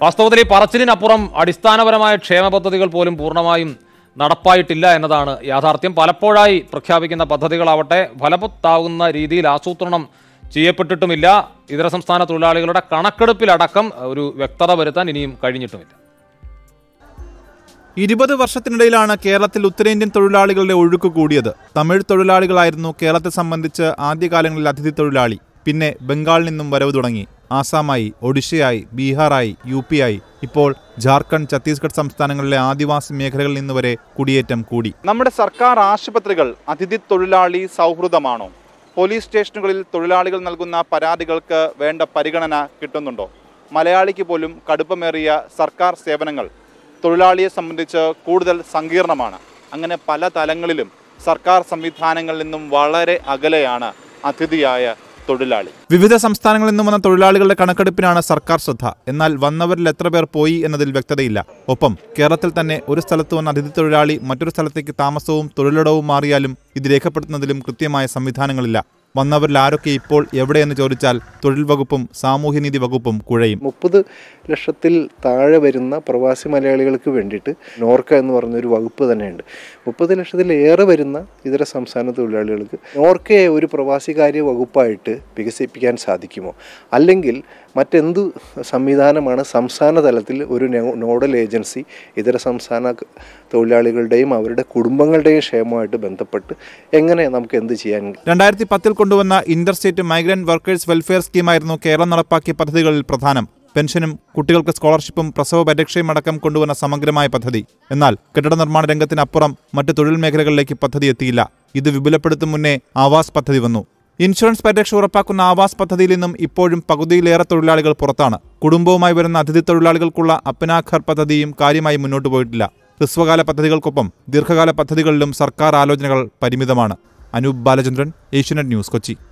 വാസ്തവത്തിൽ ഈ പറച്ചിലിനപ്പുറം അടിസ്ഥാനപരമായ ക്ഷേമ പദ്ധതികൾ പോലും പൂർണ്ണമായും നടപ്പായിട്ടില്ല എന്നതാണ് യാഥാർത്ഥ്യം പലപ്പോഴായി പ്രഖ്യാപിക്കുന്ന പദ്ധതികളാവട്ടെ ഫലവത്താവുന്ന രീതിയിൽ ആസൂത്രണം ചെയ്യപ്പെട്ടിട്ടുമില്ല ഇതര സംസ്ഥാന തൊഴിലാളികളുടെ കണക്കെടുപ്പിലടക്കം ഒരു വ്യക്തത വരുത്താൻ ഇനിയും കഴിഞ്ഞിട്ടുമില്ല ഇരുപത് വർഷത്തിനിടയിലാണ് കേരളത്തിൽ ഉത്തരേന്ത്യൻ തൊഴിലാളികളുടെ ഒഴുക്ക് കൂടിയത് തമിഴ് തൊഴിലാളികളായിരുന്നു കേരളത്തെ സംബന്ധിച്ച് ആദ്യകാലങ്ങളിൽ അതിഥി തൊഴിലാളി പിന്നെ ബംഗാളിൽ നിന്നും വരവ് തുടങ്ങി ആസാമായി ഒഡീഷയായി ബീഹാറായി യു പി ആയി ഇപ്പോൾ ജാർഖണ്ഡ് ഛത്തീസ്ഗഡ് സംസ്ഥാനങ്ങളിലെ ആദിവാസി മേഖലകളിൽ നിന്ന് വരെ കുടിയേറ്റം കൂടി നമ്മുടെ സർക്കാർ ആശുപത്രികൾ അതിഥി തൊഴിലാളി സൗഹൃദമാണോ പോലീസ് സ്റ്റേഷനുകളിൽ തൊഴിലാളികൾ നൽകുന്ന പരാതികൾക്ക് വേണ്ട പരിഗണന കിട്ടുന്നുണ്ടോ മലയാളിക്ക് പോലും കടുപ്പമേറിയ സർക്കാർ സേവനങ്ങൾ തൊഴിലാളിയെ സംബന്ധിച്ച് കൂടുതൽ സങ്കീർണമാണ് അങ്ങനെ പല തലങ്ങളിലും സർക്കാർ സംവിധാനങ്ങളിൽ നിന്നും വളരെ അകലെയാണ് അതിഥിയായ തൊഴിലാളി വിവിധ സംസ്ഥാനങ്ങളിൽ നിന്നും വന്ന തൊഴിലാളികളുടെ കണക്കെടുപ്പിനാണ് സർക്കാർ ശ്രദ്ധ എന്നാൽ വന്നവരിൽ എത്ര പേർ പോയി എന്നതിൽ വ്യക്തതയില്ല ഒപ്പം കേരളത്തിൽ തന്നെ ഒരു സ്ഥലത്ത് വന്ന അതിഥി തൊഴിലാളി മറ്റൊരു സ്ഥലത്തേക്ക് താമസവും തൊഴിലിടവും മാറിയാലും ഇത് രേഖപ്പെടുത്തുന്നതിലും കൃത്യമായ സംവിധാനങ്ങളില്ല വന്നവരിൽ ആരൊക്കെ ഇപ്പോൾ എവിടെയെന്ന് ചോദിച്ചാൽ തൊഴിൽ വകുപ്പും സാമൂഹ്യനീതി വകുപ്പും കുഴയും മുപ്പത് ലക്ഷത്തിൽ താഴെ വരുന്ന പ്രവാസി മലയാളികൾക്ക് വേണ്ടിയിട്ട് നോർക്ക എന്ന് പറഞ്ഞൊരു വകുപ്പ് തന്നെയുണ്ട് മുപ്പത് ലക്ഷത്തിലേറെ വരുന്ന ഇതര സംസ്ഥാന തൊഴിലാളികൾക്ക് നോർക്കയെ ഒരു പ്രവാസികാര്യ വകുപ്പായിട്ട് വികസിപ്പിക്കാൻ സാധിക്കുമോ അല്ലെങ്കിൽ മറ്റെന്തു സംവിധാനമാണ് സംസ്ഥാന തലത്തിൽ ഒരു നോ- നോഡൽ ഏജൻസി ഇതര സംസ്ഥാന തൊഴിലാളികളുടെയും അവരുടെ കുടുംബങ്ങളുടെയും ക്ഷേമമായിട്ട് ബന്ധപ്പെട്ട് എങ്ങനെ നമുക്ക് എന്ത് ചെയ്യാൻ രണ്ടായിരത്തി പത്തിൽ കൊണ്ടുവന്ന inter state migrant workers welfare സ്കീമായിരുന്നു കേരളം നടപ്പാക്കിയ പദ്ധതികളിൽ പ്രധാനം പെൻഷനും കുട്ടികൾക്ക് സ്കോളർഷിപ്പും പ്രസവ പരിരക്ഷയും അടക്കം കൊണ്ടുവന്ന സമഗ്രമായ പദ്ധതി എന്നാൽ കെട്ടിട നിർമ്മാണ രംഗത്തിനപ്പുറം മറ്റ് തൊഴിൽ മേഖലകളിലേക്ക് പദ്ധതി എത്തിയില്ല ഇത് വിപുലപ്പെടുത്തും മുന്നേ ആവാസ് പദ്ധതി വന്നു ഇൻഷുറൻസ് പരിരക്ഷ ഉറപ്പാക്കുന്ന ആവാസ് പദ്ധതിയിൽ നിന്നും ഇപ്പോഴും പകുതിയിലേറെ തൊഴിലാളികൾ പുറത്താണ് കുടുംബവുമായി വരുന്ന അതിഥി തൊഴിലാളികൾക്കുള്ള അപ്പനാഖർ പദ്ധതിയും കാര്യമായി മുന്നോട്ട് പോയിട്ടില്ല ഹ്രസ്വകാല പദ്ധതികൾക്കൊപ്പം ദീർഘകാല പദ്ധതികളിലും സർക്കാർ ആലോചനകൾ പരിമിതമാണ് അനൂപ് ബാലചന്ദ്രൻ ഏഷ്യനെറ്റ് ന്യൂസ് കൊച്ചി